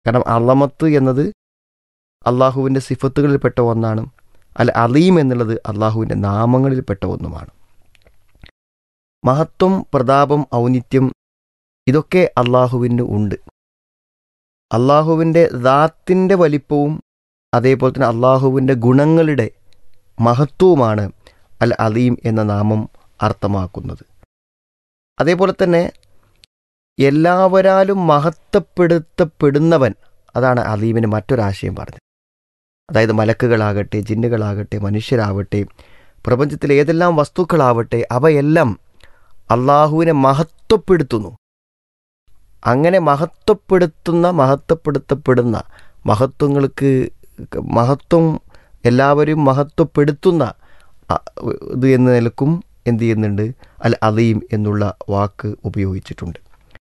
കാരണം അളമത്ത് എന്നത് അള്ളാഹുവിൻ്റെ സിഫത്തുകളിൽപ്പെട്ട ഒന്നാണ് അൽ അലീം എന്നുള്ളത് അള്ളാഹുവിൻ്റെ നാമങ്ങളിൽപ്പെട്ട ഒന്നുമാണ് മഹത്വം പ്രതാപം ഔന്നിത്യം ഇതൊക്കെ അള്ളാഹുവിന് ഉണ്ട് അള്ളാഹുവിൻ്റെ ദാത്തിൻ്റെ വലിപ്പവും അതേപോലെ തന്നെ അള്ളാഹുവിൻ്റെ ഗുണങ്ങളുടെ മഹത്വവുമാണ് അൽ അലീം എന്ന നാമം അർത്ഥമാക്കുന്നത് അതേപോലെ തന്നെ എല്ലാവരാലും മഹത്വപ്പെടുത്തപ്പെടുന്നവൻ അതാണ് അലീമിന് മറ്റൊരാശയം പറഞ്ഞത് അതായത് മലക്കുകളാകട്ടെ ജിന്നുകളാകട്ടെ മനുഷ്യരാവട്ടെ പ്രപഞ്ചത്തിലെ ഏതെല്ലാം വസ്തുക്കളാവട്ടെ അവയെല്ലാം അള്ളാഹുവിനെ മഹത്വപ്പെടുത്തുന്നു അങ്ങനെ മഹത്വപ്പെടുത്തുന്ന മഹത്വപ്പെടുത്തപ്പെടുന്ന മഹത്വങ്ങൾക്ക് മഹത്വം എല്ലാവരും മഹത്വപ്പെടുത്തുന്ന അ- ഇത് എന്ന നിലക്കും എന്ത് ചെയ്യുന്നുണ്ട് അൽ അലീം എന്നുള്ള വാക്ക് ഉപയോഗിച്ചിട്ടുണ്ട്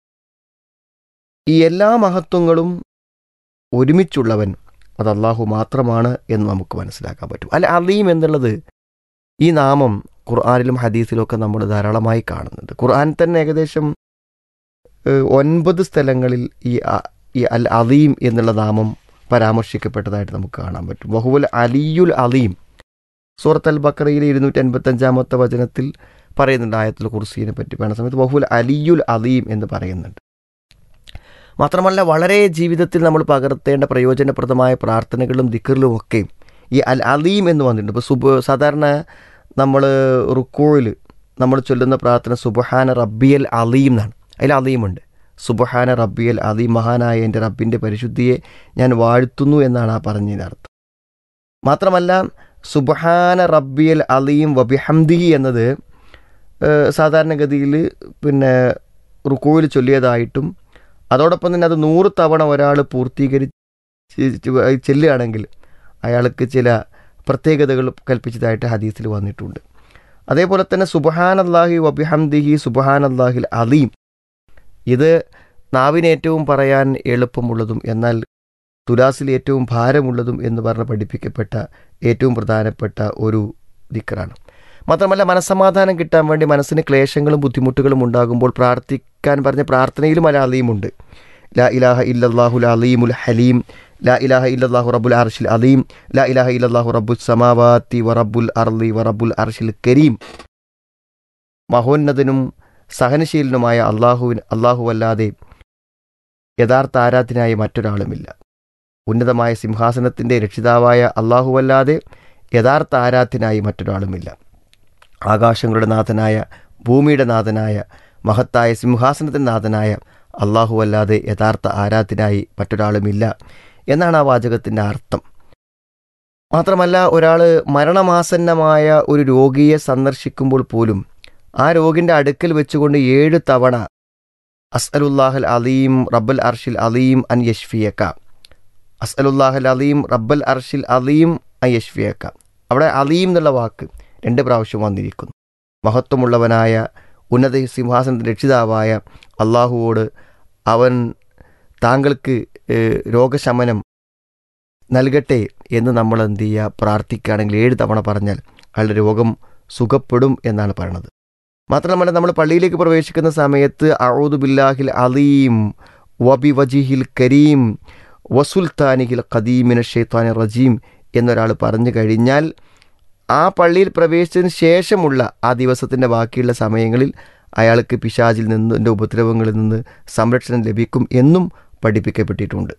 ഈ എല്ലാ മഹത്വങ്ങളും ഒരുമിച്ചുള്ളവൻ അത് അള്ളാഹു മാത്രമാണ് എന്ന് നമുക്ക് മനസ്സിലാക്കാൻ പറ്റും അൽ അലീം എന്നുള്ളത് ഈ നാമം ഖുർആാനിലും ഹദീസിലും ഒക്കെ നമ്മൾ ധാരാളമായി കാണുന്നുണ്ട് ഖുർആൻ തന്നെ ഏകദേശം ഏഹ്, ഒൻപത് സ്ഥലങ്ങളിൽ ഈ അ- ഈ അൽ അലീം എന്നുള്ള നാമം പരാമർശിക്കപ്പെട്ടതായിട്ട് നമുക്ക് കാണാൻ പറ്റും വഹുവൽ അലിയുൽ അലീം സൂറത്ത് അൽ ബക്കറയിലെ ഇരുന്നൂറ്റി അൻപത്തഞ്ചാമത്തെ വചനത്തിൽ പറയുന്നുണ്ട് ആയത്തുൽ കുർസീനെ പറ്റി പറയുന്ന സമയത്ത് വഹുൽ അലിയുൽ അലീം എന്ന് പറയുന്നുണ്ട് മാത്രമല്ല വളരെ ജീവിതത്തിൽ നമ്മൾ പകർത്തേണ്ട പ്രയോജനപ്രദമായ പ്രാർത്ഥനകളും ദിക്കറിലും ഒക്കെ ഈ അൽ അലീം എന്ന് വന്നിട്ടുണ്ട് ഇപ്പോൾ സുബ സാധാരണ നമ്മൾ റുക്കോയിൽ നമ്മൾ ചൊല്ലുന്ന പ്രാർത്ഥന സുബഹാന റബ്ബിയൽ അലീം എന്നാണ് അതിൽ അലീമുണ്ട് സുബഹാന റബ്ബിയൽ അലീം മഹാനായ എൻ്റെ റബ്ബിൻ്റെ പരിശുദ്ധിയെ ഞാൻ വാഴ്ത്തുന്നു എന്നാണ് ആ പറഞ്ഞതിൻ്റെ അർത്ഥം മാത്രമല്ല സുബഹാന റബ്ബിയൽ അലീം വബിഹംദിഹി എന്നത് ഏഹ്, സാധാരണഗതിയിൽ പിന്നെ റുക്കോയിൽ ചൊല്ലിയതായിട്ടും അതോടൊപ്പം തന്നെ അത് നൂറ് തവണ ഒരാൾ പൂർത്തീകരിച്ച് ചെല്ലുകയാണെങ്കിൽ അയാൾക്ക് ചില പ്രത്യേകതകൾ കൽപ്പിച്ചതായിട്ട് ഹദീസിൽ വന്നിട്ടുണ്ട് അതേപോലെ തന്നെ സുബഹാൻ അള്ളാഹി വബിഹംദിഹി സുബഹാൻ അള്ളാഹിൽ അലീം ഇത് നാവിന് ഏറ്റവും പറയാൻ എളുപ്പമുള്ളതും എന്നാൽ തുലാസിൽ ഏറ്റവും ഭാരമുള്ളതും എന്ന് പറഞ്ഞ് പഠിപ്പിക്കപ്പെട്ട ഏറ്റവും പ്രധാനപ്പെട്ട ഒരു ദിക്കറാണ് മാത്രമല്ല മനസ്സമാധാനം കിട്ടാൻ വേണ്ടി മനസ്സിന് ക്ലേശങ്ങളും ബുദ്ധിമുട്ടുകളും ഉണ്ടാകുമ്പോൾ പ്രാർത്ഥിക്കാൻ പറഞ്ഞ പ്രാർത്ഥനയിലും അല അലീമുണ്ട് ലാ ഇലാഹ ഇല്ലല്ലാഹുൽ അലീമുൽ ഹലീം ലാ ഇലാഹ ഇല്ലല്ലാഹു റബ്ബുൽ അർഷിൽ അലീം ലാ ഇലാഹ ഇല്ലല്ലാഹു റബ്ബുൽ സമാവാത്തി വറബ്ബുൽ അർലി വറബ്ബുൽ അർഷിൽ കരീം മഹോന്നതനും സഹനശീലനുമായ അള്ളാഹുവിൻ അല്ലാതെ യഥാർത്ഥ ആരാധനായി മറ്റൊരാളുമില്ല ഉന്നതമായ സിംഹാസനത്തിൻ്റെ രക്ഷിതാവായ അല്ലാഹുവല്ലാതെ യഥാർത്ഥ ആരാധനായി മറ്റൊരാളുമില്ല ആകാശങ്ങളുടെ നാഥനായ ഭൂമിയുടെ നാഥനായ മഹത്തായ സിംഹാസനത്തിൻ്റെ നാഥനായ അല്ലാഹുവല്ലാതെ യഥാർത്ഥ ആരാധനായി മറ്റൊരാളുമില്ല എന്നാണ് ആ വാചകത്തിൻ്റെ അർത്ഥം മാത്രമല്ല ഒരാൾ മരണമാസന്നമായ ഒരു രോഗിയെ സന്ദർശിക്കുമ്പോൾ പോലും ആ രോഗിൻ്റെ അടുക്കൽ വെച്ചുകൊണ്ട് ഏഴ് തവണ അസ്അലുല്ലാഹൽ അലീം റബ്ബൽ അർഷിൽ അലീം അൻ യഷ്ഫിയക്ക അസ്അലുല്ലാഹൽ അലീം റബ്ബൽ അർഷിൽ അലീം അൻ യഷ്ഫിയക്ക അവിടെ അലീം എന്നുള്ള വാക്ക് രണ്ട് പ്രാവശ്യം വന്നിരിക്കുന്നു മഹത്വമുള്ളവനായ ഉന്നത സിംഹാസനത്തിൻ്റെ രക്ഷിതാവായ അള്ളാഹുവോട് അവൻ താങ്കൾക്ക് ഏഹ്, രോഗശമനം നൽകട്ടെ എന്ന് നമ്മൾ എന്ത് ചെയ്യുക പ്രാർത്ഥിക്കുകയാണെങ്കിൽ ഏഴ് തവണ പറഞ്ഞാൽ അയാളുടെ രോഗം സുഖപ്പെടും എന്നാണ് പറയണത് മാത്രമല്ല നമ്മൾ പള്ളിയിലേക്ക് പ്രവേശിക്കുന്ന സമയത്ത് അഊദു ബില്ലാഹിൽ അലീം വബി വജിഹിൽ കരീം വസുൽത്താനിഹിൽ ഖദീമിന ഷെയ്ത്താനി റജീം എന്നൊരാൾ പറഞ്ഞു കഴിഞ്ഞാൽ ആ പള്ളിയിൽ പ്രവേശിച്ചതിന് ശേഷമുള്ള ആ ദിവസത്തിൻ്റെ ബാക്കിയുള്ള സമയങ്ങളിൽ അയാൾക്ക് പിശാചിൽ നിന്നിൻ്റെ ഉപദ്രവങ്ങളിൽ നിന്ന് സംരക്ഷണം ലഭിക്കും എന്നും പഠിപ്പിക്കപ്പെട്ടിട്ടുണ്ട്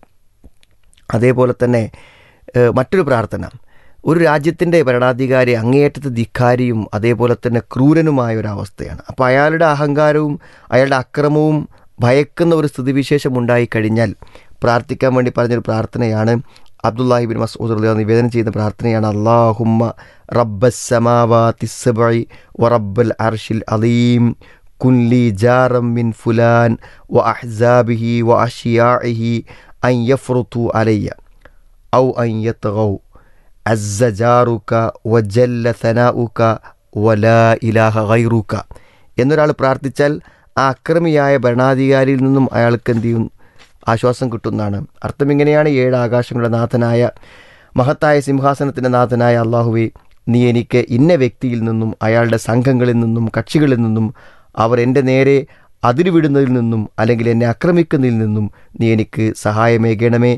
അതേപോലെ തന്നെ ഏഹ്, മറ്റൊരു പ്രാർത്ഥന ഒരു രാജ്യത്തിൻ്റെ ഭരണാധികാരി അങ്ങേയറ്റത്തെ ധിക്കാരിയും അതേപോലെ തന്നെ ക്രൂരനുമായ ഒരു അവസ്ഥയാണ് അപ്പോൾ അയാളുടെ അഹങ്കാരവും അയാളുടെ അക്രമവും ഭയക്കുന്ന ഒരു സ്ഥിതിവിശേഷം ഉണ്ടായിക്കഴിഞ്ഞാൽ പ്രാർത്ഥിക്കാൻ വേണ്ടി പറഞ്ഞൊരു പ്രാർത്ഥനയാണ് അബ്ദുല്ലാഹിബിൻ മസൂദ് റളിയല്ലാഹു അൻഹു നിവേദനം ചെയ്യുന്ന പ്രാർത്ഥനയാണ് അള്ളാഹുമ്മ റബ്ബസ്സമാവാതി സബഇ വറബ്ബൽ അർഷിൽ അലീം കുൻലി ജാറം മിൻ ഫുലാൻ വ അഹ്സാബിഹി വ അഷിയാഇഹി അൻ യഫ്റുതു അലയ്യ ഔ അൻ യത്ഗൗ അസ്സ ജാറുക വജല്ല സനാഉക വലാ ഇലാഹ ഗൈറുക എന്നൊരാൾ പ്രാർത്ഥിച്ചാൽ ആ അക്രമിയായ ഭരണാധികാരിയിൽ നിന്നും അയാൾക്ക് എന്ത് ചെയ്യും ആശ്വാസം കിട്ടുന്നതാണ് അർത്ഥം ഇങ്ങനെയാണ് ഏഴ് ആകാശങ്ങളുടെ നാഥനായ മഹത്തായ സിംഹാസനത്തിൻ്റെ നാഥനായ അള്ളാഹുവെ നീ എനിക്ക് ഇന്ന വ്യക്തിയിൽ നിന്നും അയാളുടെ സംഘങ്ങളിൽ നിന്നും കക്ഷികളിൽ നിന്നും അവർ എൻ്റെ നേരെ അതിരുവിടുന്നതിൽ നിന്നും അല്ലെങ്കിൽ എന്നെ ആക്രമിക്കുന്നതിൽ നിന്നും നീ എനിക്ക് സഹായമേകണമേ